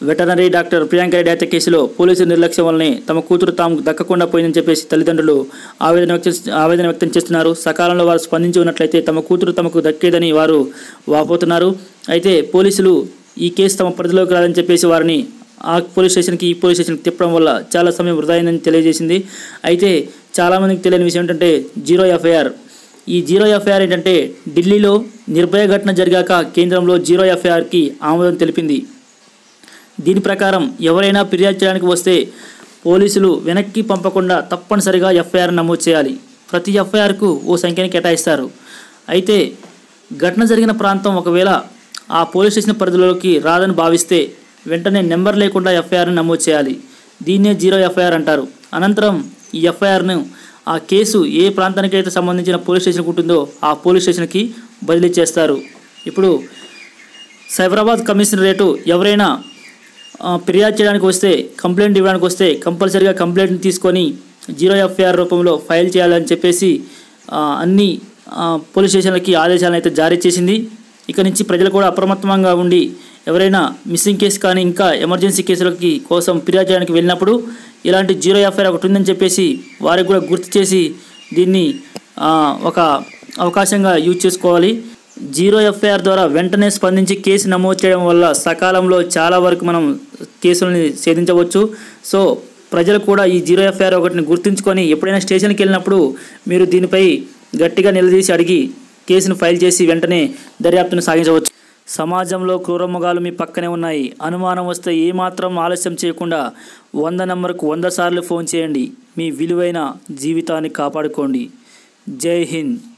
veterinary doctor Priyanka Reddy హత్య కేసులో పోలీసుల నిర్లక్ష్యం వల్లనే తమ కూతురు తాము దక్కకుండా పోయిందని చెప్పేసి తల్లిదండ్రులు ఆవేదన వ్యక్తం ఆవేదన వ్యక్తం చేస్తున్నారు సకాలంలో వారు స్పందించి ఉన్నట్లయితే తమ కూతురు తమకు దక్కేదని వారు వాపోతున్నారు అయితే పోలీసులు ఈ కేసు తమ పరిధిలోకి రాదని చెప్పేసి వారిని ఆ పోలీస్ స్టేషన్కి ఈ పోలీస్ స్టేషన్కి తిప్పడం వల్ల చాలా సమయం వృధా అయిందని తెలియజేసింది అయితే చాలామందికి తెలియని విషయం ఏంటంటే జీరో ఎఫ్ఐఆర్ ఈ జీరో ఎఫ్ఐఆర్ ఏంటంటే ఢిల్లీలో నిర్భయ ఘటన జరిగాక కేంద్రంలో జీరో ఎఫ్ఐఆర్కి ఆమోదం తెలిపింది దీని ప్రకారం ఎవరైనా ఫిర్యాదు చేయడానికి వస్తే పోలీసులు వెనక్కి పంపకుండా తప్పనిసరిగా ఎఫ్ఐఆర్ నమోదు చేయాలి ప్రతి ఎఫ్ఐఆర్కు ఓ సంఖ్యని కేటాయిస్తారు అయితే ఘటన జరిగిన ప్రాంతం ఒకవేళ ఆ పోలీస్ స్టేషన్ పరిధిలోకి రాదని భావిస్తే వెంటనే నెంబర్ లేకుండా ఎఫ్ఐఆర్ని నమోదు చేయాలి దీన్నే జీరో ఎఫ్ఐఆర్ అంటారు అనంతరం ఈ ఎఫ్ఐఆర్ను ఆ కేసు ఏ ప్రాంతానికి అయితే సంబంధించిన పోలీస్ స్టేషన్కి ఉంటుందో ఆ పోలీస్ స్టేషన్కి బదిలీ చేస్తారు ఇప్పుడు సైబరాబాద్ కమిషనరేటు ఎవరైనా ఆ, ఫిర్యాదు చేయడానికి వస్తే కంప్లైంట్ ఇవ్వడానికి వస్తే కంపల్సరీగా కంప్లైంట్ని తీసుకొని జీరో ఎఫ్ఐఆర్ రూపంలో ఫైల్ చేయాలని చెప్పేసి ఆ, అన్ని ఆ, పోలీస్ స్టేషన్లకి ఆదేశాలను అయితే జారీ చేసింది ఇక నుంచి ప్రజలు కూడా అప్రమత్తంగా ఉండి ఎవరైనా మిస్సింగ్ కేసు కానీ ఇంకా ఎమర్జెన్సీ కేసులకి కోసం ఫిర్యాదు చేయడానికి వెళ్ళినప్పుడు ఇలాంటి జీరో ఎఫ్ఐఆర్ ఒకటి ఉందని చెప్పేసి వారికి కూడా గుర్తు చేసి దీన్ని ఆ, ఒక అవకాశంగా యూజ్ చేసుకోవాలి జీరో ఎఫ్ఐఆర్ ద్వారా వెంటనే స్పందించి కేసు నమోదు చేయడం వల్ల సకాలంలో చాలా వరకు మనం కేసులని ఛేదించవచ్చు సో ప్రజలు కూడా ఈ జీరో ఎఫ్ఐఆర్ ఒకటిని గుర్తుంచుకొని ఎప్పుడైనా స్టేషన్కి వెళ్ళినప్పుడు మీరు దీనిపై గట్టిగా నిలదీసి అడిగి కేసును ఫైల్ చేసి వెంటనే దర్యాప్తును సాగించవచ్చు సమాజంలో క్రూరముగాలు మీ పక్కనే ఉన్నాయి అనుమానం వస్తే ఏమాత్రం ఆలస్యం చేయకుండా వంద నెంబర్కు వంద సార్లు ఫోన్ చేయండి మీ విలువైన జీవితాన్ని కాపాడుకోండి జై హింద్